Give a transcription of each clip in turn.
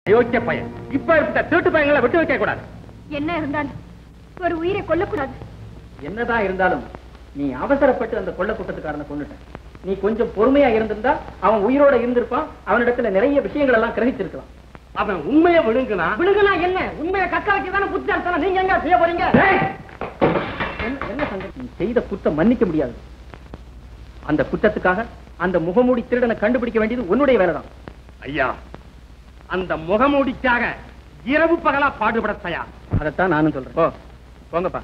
அயோக்கிய பையன் இப்ப இருக்க திருட்டு பையங்களை விட்டு வைக்க கூடாது என்ன இருந்தாலும் ஒரு உயிரை கொல்லக்கூடாது என்னதான் இருந்தாலும் நீ அவசரப்பட்டு அந்த கொள்ள கூட்டத்துக்காரனை கொண்டுட்ட நீ கொஞ்சம் பொறுமையா இருந்திருந்தா அவன் உயிரோட இருந்திருப்பான் அவனிடத்துல நிறைய விஷயங்கள் எல்லாம் கிரகிச்சிருக்கலாம் அவன் உண்மையை விழுங்குனா விழுகுனா என்ன உண்மையை கக்க வைக்கதான புத்தி நீங்க எங்க செய்ய போறீங்க என்ன- என்ன சங்கதி? நீ செய்த குற்றம் மன்னிக்க முடியாது அந்த குற்றத்துக்காக அந்த முகமூடி திருடனை கண்டுபிடிக்க வேண்டியது உன்னுடைய வேலைதான் ஐயா அந்த முகமூடிக்காக இரவு பகலா பாடுபட தயார் அதைத்தான் நானும் சொல்றேன் போ போங்கப்பா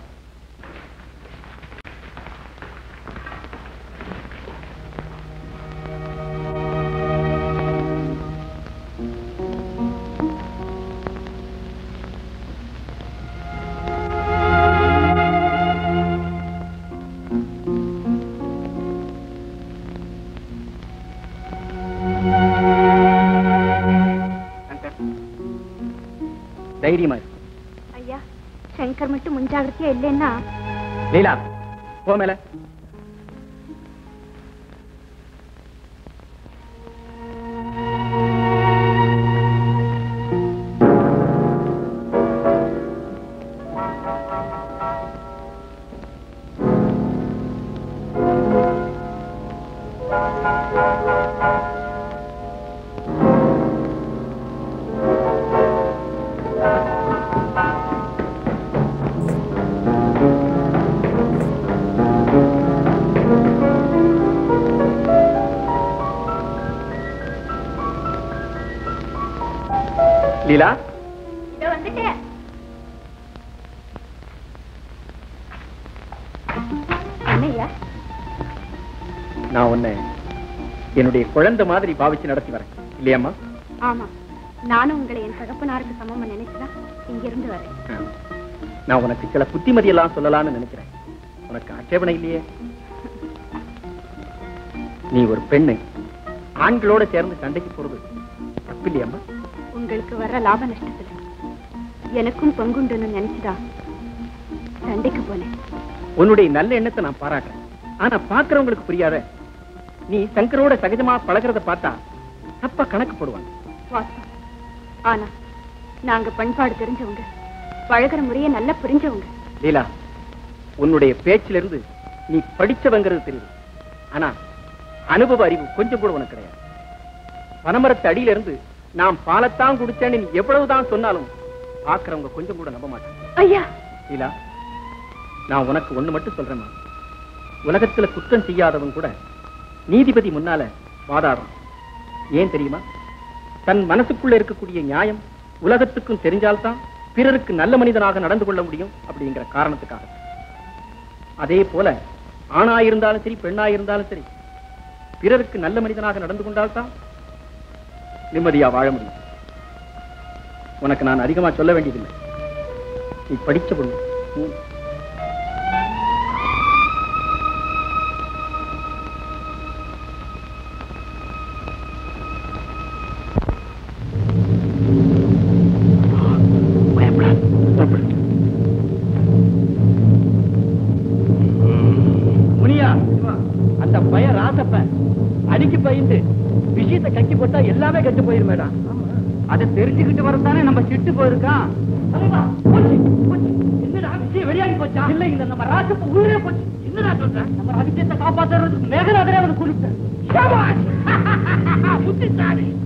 தைரியமா இரு. ஐயா சங்கர் மட்டும் முன்ஜாகிரதையா இல்லைன்னா லீலா போ மேல லீலா இதோ வந்துட்டேன் என்னய்யா நான் உன்னை என்னுடைய குழந்தை மாதிரி பாவிச்சு நடத்தி வரேன் இல்லையாம்மா ஆமா நானும் உங்களை என் தகப்பனாருக்கு சமமா நினைச்சுதான் இங்க இருந்து வரேன் ஆ. நான் உனக்கு சில புத்திமதி எல்லாம் சொல்லலாம்னு நினைக்கிறேன் உனக்கு ஆட்சேபனை இல்லையே நீ ஒரு பெண்ணு ஆண்களோட சேர்ந்து சண்டைக்கு போறது தப்பு இல்லையாம்மா உங்களுக்கு வர்ற லாப நஷ்டத்துல எனக்கும் பங்குண்டுன்னு நினைச்சுதான் சண்டைக்கு போனேன் உன்னுடைய நல்ல எண்ணத்தை நான் பாராட்டுறேன் ஆனா பாக்குறவங்களுக்கு புரியாத நீ சங்கரோட சகஜமா பழகுறத பார்த்தா தப்பா கணக்கு போடுவாங்க வாஸ்தவம் ஆனா நாங்க பண்பாடு தெரிஞ்சவங்க பழகுற முறைய நல்லா புரிஞ்சவங்க லீலா உன்னுடைய பேச்சில இருந்து நீ படிச்சவங்கிறது தெரியுது ஆனா அனுபவ அறிவு கொஞ்சம் கூட உனக்கு கிடையாது பனமரத்து அடியில இருந்து நான் பாலத்தான் குடிச்சேன்னு நீ எவ்வளவுதான் சொன்னாலும் பாக்குறவங்க கொஞ்சம் கூட நம்ப மாட்டாங்க ஐயா லீலா நான் உனக்கு ஒண்ணு மட்டும் சொல்றேம்மா உலகத்துல குற்றம் செய்யாதவன் கூட நீதிபதி முன்னால வாதாடுறான் ஏன் தெரியுமா தன் மனசுக்குள்ள இருக்கக்கூடிய நியாயம் உலகத்துக்கும் தெரிஞ்சால்தான் பிறருக்கு நல்ல மனிதனாக நடந்து கொள்ள முடியும் அப்படிங்கிற காரணத்துக்காக அதே போல ஆணாயிருந்தாலும் சரி பெண்ணாயிருந்தாலும் சரி பிறருக்கு நல்ல மனிதனாக நடந்து கொண்டால்தான் நிம்மதியா வாழ முடியும் உனக்கு நான் அதிகமா சொல்ல வேண்டியதில்லை நீ படிச்ச பொண்ணு ம். முனியா அந்த பய ராசப்ப அடிக்கு பயந்து விஷயத்தை கட்டி போட்டா எல்லாமே கெட்டு போயிரும் மேடம் அதை தெரிஞ்சுக்கிட்டு வரதானே நம்ம சிட்டு போயிருக்கான் என்னடா விஷயம் வெளியாகி போச்சா இல்ல இல்ல நம்ம ராசப்ப உயிரே போச்சு என்னடா சொல்ற நம்ம ரகசியத்தை காப்பாத்துறதுக்கு மேகநாதரே அவனை குறிப்பிட்டேன் புத்திசாலி